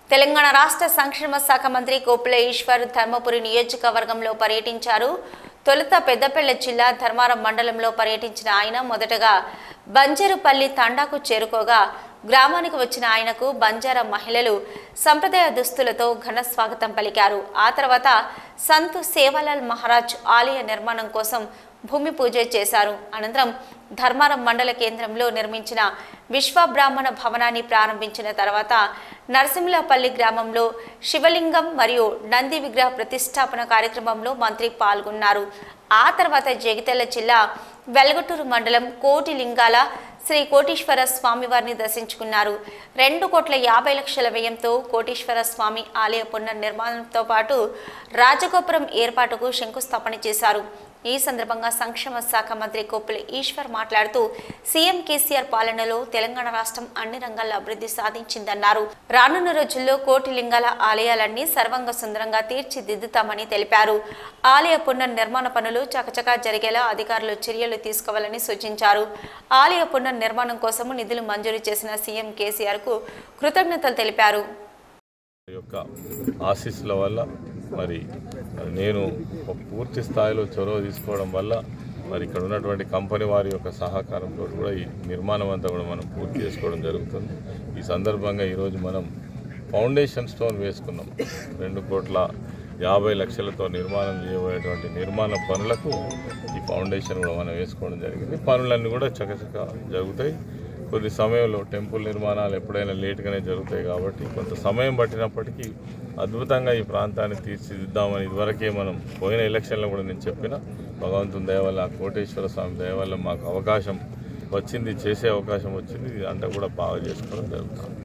తెలంగాణ రాష్ట్ర సంక్షేమ శాఖ మంత్రి కోపుల ఈశ్వర్ ధర్మపురి నియోజకవర్గంలో పర్యటించారు తొలుత పెద్దపల్లి జిల్లా ధర్మారం మండలంలో పర్యటించిన ఆయన మొదటగా బంజరుపల్లి తండాకు చేరుకోగా గ్రామానికి వచ్చిన ఆయనకు బంజారా మహిళలు సంప్రదాయ దుస్తులతో ఘన స్వాగతం పలికారు ఆ తర్వాత సంత్ సేవాలాల్ మహారాజ్ ఆలయ నిర్మాణం కోసం భూమి పూజ చేశారు అనంతరం ధర్మారం మండల కేంద్రంలో నిర్మించిన విశ్వ బ్రాహ్మణ భవనాన్ని ప్రారంభించిన తర్వాత నరసింహపల్లి గ్రామంలో శివలింగం మరియు నంది విగ్రహ ప్రతిష్టాపన కార్యక్రమంలో మంత్రి పాల్గొన్నారు ఆ తర్వాత జగిత్యాల జిల్లా వెలగటూరు మండలం కోటి లింగాల శ్రీ కోటీశ్వర స్వామివారిని దర్శించుకున్నారు రెండు కోట్ల యాభై లక్షల వ్యయంతో కోటీశ్వర స్వామి ఆలయ పునర్నిర్మాణంతో పాటు రాజగోపురం ఏర్పాటుకు శంకుస్థాపన చేశారు ఈ సందర్భంగా సంక్షేమ శాఖ మంత్రి కొప్పుల ఈశ్వర్ మాట్లాడుతూ సీఎం కేసీఆర్ పాలనలో తెలంగాణ రాష్ట్రం అన్ని రంగాల్లో అభివృద్ధి సాధించిందన్నారు రానున్న రోజుల్లో కోటి లింగాల ఆలయాలన్నీ సర్వంగ సుందరంగా తీర్చిదిద్దుతామని తెలిపారు ఆలయ పునర్నిర్మాణ పనులు చకచకా జరిగేలా అధికారులు చర్యలు తీసుకోవాలని సూచించారు ఆలయ పునర్నిర్మాణం కోసం నిధులు మంజూరు చేసిన సీఎం కేసీఆర్ కు కృతజ్ఞతలు తెలిపారు యొక్క ఆశీస్సుల వల్ల మరి నేను ఒక పూర్తి స్థాయిలో చొరవ తీసుకోవడం వల్ల మరి ఇక్కడ ఉన్నటువంటి కంపెనీ వారి యొక్క సహకారంతో కూడా ఈ నిర్మాణం అంతా కూడా మనం పూర్తి చేసుకోవడం జరుగుతుంది ఈ సందర్భంగా ఈరోజు మనం ఫౌండేషన్ స్టోన్ వేసుకున్నాం రెండు కోట్ల యాభై లక్షలతో నిర్మాణం చేయబోయేటువంటి నిర్మాణ పనులకు ఈ ఫౌండేషన్ కూడా మనం వేసుకోవడం జరిగింది పనులన్నీ కూడా చకచక జరుగుతాయి కొద్ది సమయంలో టెంపుల్ నిర్మాణాలు ఎప్పుడైనా లేట్గానే జరుగుతాయి కాబట్టి కొంత సమయం పట్టినప్పటికీ అద్భుతంగా ఈ ప్రాంతాన్ని తీర్చిదిద్దామని ఇదివరకే మనం పోయిన ఎలక్షన్లో కూడా నేను చెప్పిన భగవంతుని దయ వల్ల ఆ కోటేశ్వర స్వామి దయ వల్ల మాకు అవకాశం వచ్చింది చేసే అవకాశం వచ్చింది ఇదంతా కూడా బాగా చేసుకోవడం జరుగుతుంది